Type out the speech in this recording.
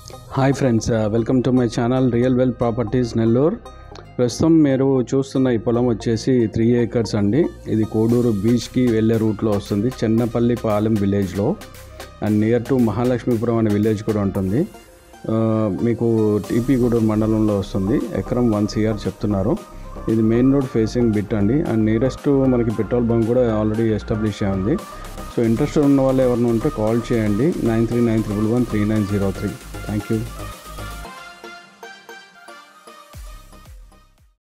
hi friends welcome to my channel real well properties Nellore ప్రస్తుతం మీరు చూస్తున్న ఈ పొలం వచ్చేసి త్రీ ఏకర్స్ అండి ఇది కోడూరు బీచ్కి వెళ్ళే రూట్లో వస్తుంది చెన్నపల్లి పాలెం విలేజ్లో అండ్ నియర్ టు మహాలక్ష్మీపురం అనే విలేజ్ కూడా ఉంటుంది ఆ, మీకు టీపీగూడూరు మండలంలో వస్తుంది ఎకరం వన్ సిఆర్ చెప్తున్నారు ఇది మెయిన్ రోడ్ ఫేసింగ్ బిట్ అండి అండ్ నియరెస్ట్ మనకి పెట్రోల్ బంక్ కూడా ఆల్రెడీ ఎస్టాబ్లిష్ అయి ఉంది సో ఇంట్రెస్ట్ ఉన్న వాళ్ళు ఎవరైనా ఉంటే కాల్ చేయండి nine three nine triple one three nine zero three thank you